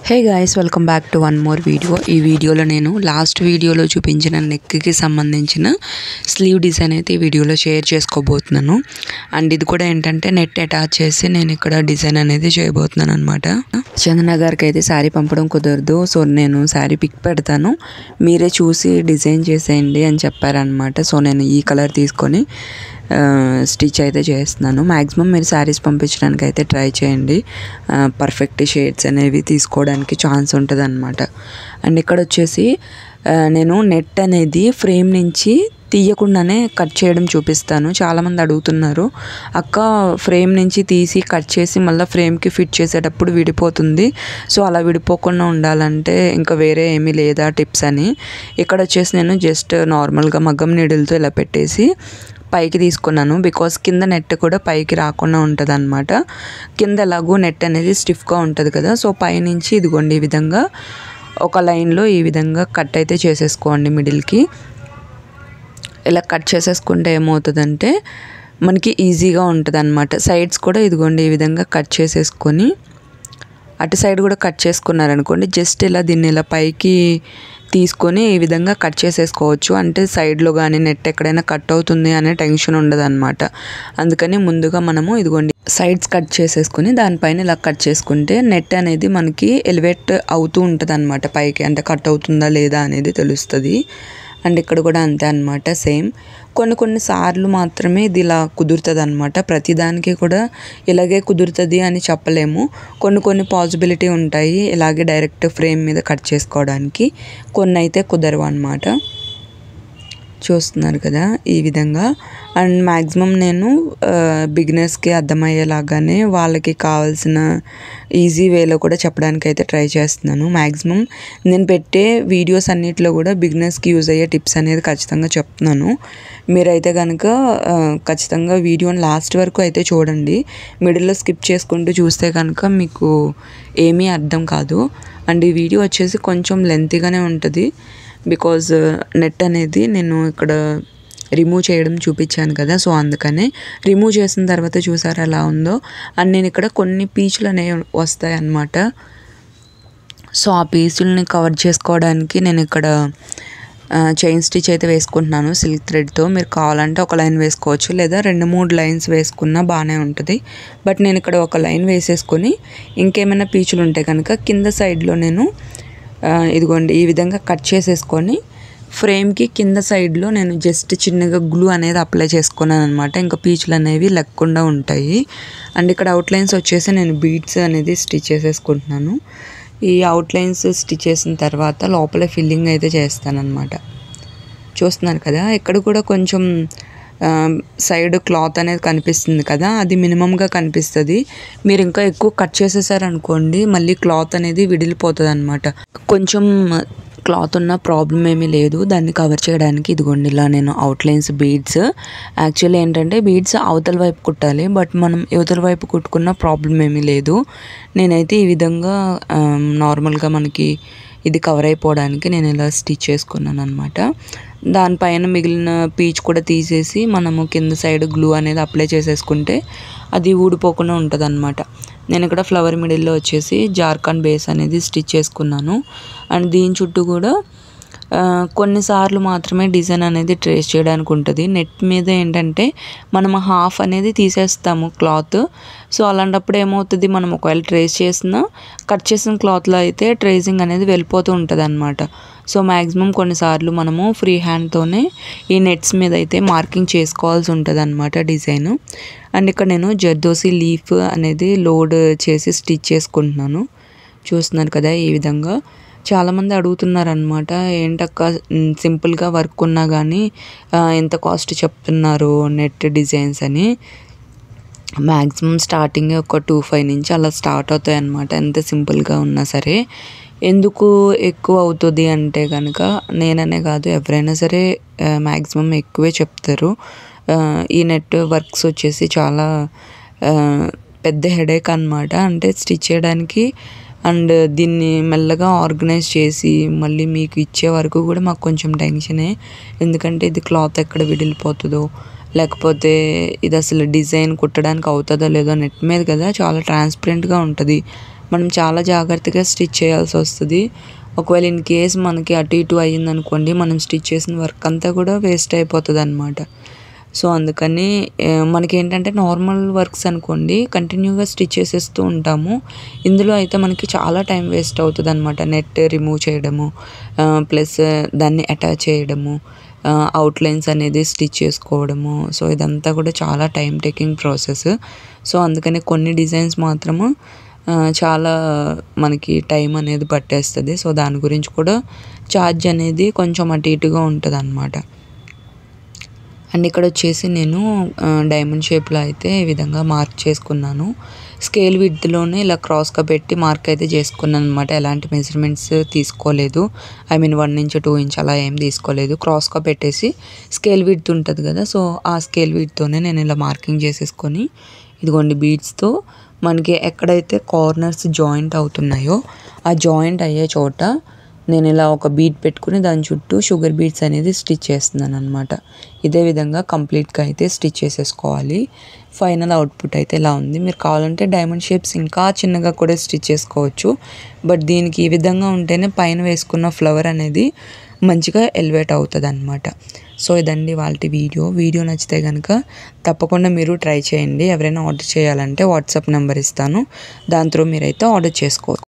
hey guys welcome back to one more video ఈ వీడియోలో నేను లాస్ట్ వీడియోలో చూపించిన నెక్కి సంబంధించిన స్లీవ్ డిజైన్ అయితే ఈ వీడియోలో షేర్ చేసుకోబోతున్నాను అండ్ ఇది కూడా ఏంటంటే నెట్ అటాచ్ చేసి నేను ఇక్కడ డిజైన్ అనేది చేయబోతున్నాను అనమాట చందన గారికి అయితే శారీ పంపడం కుదరదు సో నేను శారీ పిక్ పెడతాను మీరే చూసి డిజైన్ చేసేయండి అని చెప్పారనమాట సో నేను ఈ కలర్ తీసుకొని స్టిచ్ అయితే చేస్తున్నాను మ్యాక్సిమం మీరు శారీస్ పంపించడానికి అయితే ట్రై చేయండి పర్ఫెక్ట్ షేడ్స్ అనేవి తీసుకోవడానికి ఛాన్స్ ఉంటుంది అనమాట అండ్ ఇక్కడ వచ్చేసి ఆ, నేను నెట్ అనేది ఫ్రేమ్ నుంచి తీయకుండానే కట్ చేయడం చూపిస్తాను చాలామంది అడుగుతున్నారు అక్క ఫ్రేమ్ నుంచి తీసి కట్ చేసి మళ్ళీ ఫ్రేమ్కి ఫిట్ చేసేటప్పుడు విడిపోతుంది సో అలా విడిపోకుండా ఉండాలంటే ఇంకా వేరే ఏమీ లేదా టిప్స్ అని ఇక్కడ వచ్చేసి నేను జస్ట్ నార్మల్గా మగ్గం నీడిల్తో ఇలా పెట్టేసి పైకి తీసుకున్నాను బికాస్ కింద నెట్ కూడా పైకి రాకుండా ఉంటుంది అనమాట కింద ఎలాగో నెట్ అనేది స్టిఫ్గా ఉంటుంది కదా సో పైనుంచి ఇదిగోండి ఈ విధంగా ఒక లైన్లో ఈ విధంగా కట్ అయితే చేసేసుకోండి మిడిల్కి ఇలా కట్ చేసేసుకుంటే ఏమవుతుందంటే మనకి ఈజీగా ఉంటుంది అనమాట సైడ్స్ కూడా ఇదిగోండి ఈ విధంగా కట్ చేసేసుకొని అటు సైడ్ కూడా కట్ చేసుకున్నారనుకోండి జస్ట్ ఇలా దీన్ని ఇలా పైకి తీసుకొని ఈ విధంగా కట్ చేసేసుకోవచ్చు అంటే సైడ్లో కానీ నెట్ ఎక్కడైనా కట్ అవుతుంది అనే టెన్షన్ ఉండదు అనమాట అందుకని ముందుగా మనము ఇదిగోండి సైడ్స్ కట్ చేసేసుకుని దానిపైన ఇలా కట్ చేసుకుంటే నెట్ అనేది మనకి ఎలివేట్ అవుతూ ఉంటుంది అనమాట పైకి అంటే కట్ అవుతుందా లేదా అనేది తెలుస్తుంది అండ్ ఇక్కడ కూడా అంతే అనమాట సేమ్ కొన్ని కొన్ని సార్లు మాత్రమే ఇది ఇలా కుదురుతుంది అనమాట ప్రతిదానికి కూడా ఇలాగే కుదురుతుంది అని చెప్పలేము కొన్ని కొన్ని పాసిబిలిటీ ఉంటాయి ఇలాగే డైరెక్ట్ ఫ్రేమ్ మీద కట్ చేసుకోవడానికి కొన్ని అయితే కుదరవు అనమాట చూస్తున్నారు కదా ఈ విధంగా అండ్ మ్యాక్సిమం నేను బిగినర్స్కి అర్థమయ్యేలాగానే వాళ్ళకి కావాల్సిన ఈజీ వేలో కూడా చెప్పడానికి అయితే ట్రై చేస్తున్నాను మ్యాక్సిమం నేను పెట్టే వీడియోస్ అన్నిటిలో కూడా బిగినర్స్కి యూజ్ అయ్యే టిప్స్ అనేది ఖచ్చితంగా చెప్తున్నాను మీరైతే కనుక ఆ, ఖచ్చితంగా వీడియోని లాస్ట్ వరకు అయితే చూడండి మిడిల్లో స్కిప్ చేసుకుంటూ చూస్తే కనుక మీకు ఏమీ అర్థం కాదు అండ్ ఈ వీడియో వచ్చేసి కొంచెం లెంతీగానే ఉంటుంది బికాజ్ నెట్ అనేది నేను ఇక్కడ రిమూవ్ చేయడం చూపించాను కదా సో అందుకనే రిమూవ్ చేసిన తర్వాత చూసారా ఎలా ఉందో అండ్ నేను ఇక్కడ కొన్ని పీచులు అనేవి వస్తాయి అన్నమాట సో ఆ పీసుల్ని కవర్ చేసుకోవడానికి నేను ఇక్కడ చైన్ స్టిచ్ అయితే వేసుకుంటున్నాను సిల్క్ థ్రెడ్తో మీరు కావాలంటే ఒక లైన్ వేసుకోవచ్చు లేదా రెండు మూడు లైన్స్ వేసుకున్నా బాగానే ఉంటుంది బట్ నేను ఇక్కడ ఒక లైన్ వేసేసుకొని ఇంకేమైనా పీచులు ఉంటే కనుక కింద సైడ్లో నేను ఆ, ఇదిగోండి ఈ విధంగా కట్ చేసేసుకొని ఫ్రేమ్కి కింద సైడ్లో నేను జస్ట్ చిన్నగా గ్లూ అనేది అప్లై చేసుకున్నాను అనమాట ఇంకా పీచులు అనేవి లేకుండా ఉంటాయి అండ్ ఇక్కడ అవుట్లైన్స్ వచ్చేసి నేను బీడ్స్ అనేది స్టిచ్ చేసేసుకుంటున్నాను ఈ అవుట్లైన్స్ స్టిచ్ చేసిన తర్వాత లోపల ఫిల్లింగ్ అయితే చేస్తానన్నమాట చూస్తున్నారు కదా ఇక్కడ కూడా కొంచెం ఆ, సైడ్ క్లాత్ అనేది కనిపిస్తుంది కదా అది మినిమంగా కనిపిస్తుంది మీరు ఇంకా ఎక్కువ కట్ చేసేసారనుకోండి మళ్ళీ క్లాత్ అనేది విడిలిపోతుంది అనమాట కొంచెం క్లాత్ ఉన్న ప్రాబ్లం ఏమీ లేదు దాన్ని కవర్ చేయడానికి ఇదిగోండి ఇలా నేను అవుట్లైన్స్ బీడ్స్ యాక్చువల్లీ ఏంటంటే బీడ్స్ అవతల వైపు కుట్టాలి బట్ మనం యువతల వైపు కుట్టుకున్న ప్రాబ్లం ఏమీ లేదు నేనైతే ఈ విధంగా నార్మల్గా మనకి ఇది కవర్ అయిపోవడానికి నేను ఇలా స్టిచ్ చేసుకున్నాను అనమాట దానిపైన మిగిలిన పీచ్ కూడా తీసేసి మనము కింద సైడ్ గ్లూ అనేది అప్లై చేసేసుకుంటే అది ఊడిపోకుండా ఉంటుంది అనమాట నేను ఇక్కడ ఫ్లవర్ మిడిల్లో వచ్చేసి జార్ఖండ్ బేస్ అనేది స్టిచ్ చేసుకున్నాను అండ్ దీని చుట్టూ కూడా ఆ, కొన్నిసార్లు మాత్రమే డిజైన్ అనేది ట్రేస్ చేయడానికి ఉంటుంది నెట్ మీద ఏంటంటే మనం హాఫ్ అనేది తీసేస్తాము క్లాత్ సో అలాంటప్పుడు ఏమవుతుంది మనం ఒకవేళ ట్రేస్ చేసినా కట్ చేసిన క్లాత్లో అయితే ట్రేసింగ్ అనేది వెళ్ళిపోతూ ఉంటుంది అనమాట సో మ్యాక్సిమం కొన్నిసార్లు మనము ఫ్రీ హ్యాండ్తోనే ఈ నెట్స్ మీద అయితే మార్కింగ్ చేసుకోవాల్సి ఉంటుంది అనమాట డిజైన్ అండ్ ఇక్కడ నేను జర్దోసి లీఫ్ అనేది లోడ్ చేసి స్టిచ్ చేసుకుంటున్నాను చూస్తున్నారు కదా ఈ విధంగా చాలామంది అడుగుతున్నారు అనమాట ఏంటక్క మ్, సింపుల్గా వర్క్ ఉన్నా కానీ ఆ, ఎంత కాస్ట్ చెప్తున్నారు నెట్ డిజైన్స్ అని మ్యాక్సిమం స్టార్టింగ్ ఒక టూ ఫైవ్ నుంచి అలా స్టార్ట్ అవుతాయి అన్నమాట ఎంత సింపుల్గా ఉన్నా సరే ఎందుకు ఎక్కువ అవుతుంది అంటే కనుక నేననే కాదు ఎవరైనా సరే మ్యాక్సిమం ఎక్కువే చెప్తారు ఆ, ఈ నెట్ వర్క్స్ వచ్చేసి చాలా ఆ, పెద్ద హెడేక్ అనమాట అంటే స్టిచ్ చేయడానికి అండ్ దీన్ని మెల్లగా ఆర్గనైజ్ చేసి మళ్ళీ మీకు ఇచ్చే వరకు కూడా మాకు కొంచెం టెన్షనే ఎందుకంటే ఇది క్లాత్ ఎక్కడ విడిలిపోతుందో లేకపోతే ఇది అసలు డిజైన్ కుట్టడానికి అవుతుందో లేదో నెట్ మీద కదా చాలా ట్రాన్స్పరెంట్గా ఉంటుంది మనం చాలా జాగ్రత్తగా స్టిచ్ చేయాల్సి వస్తుంది ఒకవేళ ఇన్ కేస్ మనకి అటు ఇటు అయ్యిందనుకోండి మనం స్టిచ్ చేసిన వర్క్ అంతా కూడా వేస్ట్ అయిపోతుంది అనమాట సో అందుకని ఆ, మనకి ఏంటంటే నార్మల్ వర్క్స్ అనుకోండి కంటిన్యూగా స్టిచ్ చేసేస్తూ ఉంటాము ఇందులో అయితే మనకి చాలా టైం వేస్ట్ అవుతుంది అనమాట నెట్ రిమూవ్ చేయడము ప్లస్ దాన్ని అటాచ్ చేయడము అవుట్లైన్స్ అనేది స్టిచ్ చేసుకోవడము సో ఇదంతా కూడా చాలా టైం టేకింగ్ ప్రాసెస్ సో అందుకని కొన్ని డిజైన్స్ మాత్రము ఆ, చాలా మనకి టైం అనేది పట్టేస్తుంది సో దాని గురించి కూడా ఛార్జ్ అనేది కొంచెం అటు ఇటుగా ఉంటుంది అనమాట అండ్ ఇక్కడ వచ్చేసి నేను ఆ, డైమండ్ షేప్లో అయితే ఈ విధంగా మార్క్ చేసుకున్నాను స్కేల్ విడ్త్లోనే ఇలా క్రాస్గా పెట్టి మార్క్ అయితే చేసుకున్నాను అనమాట ఎలాంటి మెజర్మెంట్స్ తీసుకోలేదు I mean one inch two inch అలా ఏం తీసుకోలేదు క్రాస్గా పెట్టేసి స్కేల్ విడ్త్ ఉంటుంది కదా సో ఆ స్కేల్ విడ్త్తోనే నేను ఇలా మార్కింగ్ చేసేసుకొని ఇదిగోండి బీడ్స్తో మనకి ఎక్కడైతే కార్నర్స్ జాయింట్ అవుతున్నాయో ఆ జాయింట్ అయ్యే చోట నేను ఇలా ఒక బీట్ పెట్టుకుని దాని చుట్టూ షుగర్ బీట్స్ అనేది స్టిచ్ చేస్తున్నాను అనమాట ఇదే విధంగా కంప్లీట్గా అయితే స్టిచ్ చేసేసుకోవాలి ఫైనల్ అవుట్పుట్ అయితే ఇలా ఉంది మీరు కావాలంటే డైమండ్ షేప్స్ ఇంకా చిన్నగా కూడా స్టిచ్ చేసుకోవచ్చు బట్ దీనికి ఈ విధంగా ఉంటేనే పైన వేసుకున్న ఫ్లవర్ అనేది మంచిగా ఎలివేట్ అవుతుంది అనమాట సో ఇదండి వాళ్ళ వీడియో వీడియో నచ్చితే కనుక తప్పకుండా మీరు ట్రై చేయండి ఎవరైనా ఆర్డర్ చేయాలంటే వాట్సాప్ నెంబర్ ఇస్తాను దాని త్రూ మీరైతే ఆర్డర్ చేసుకోవచ్చు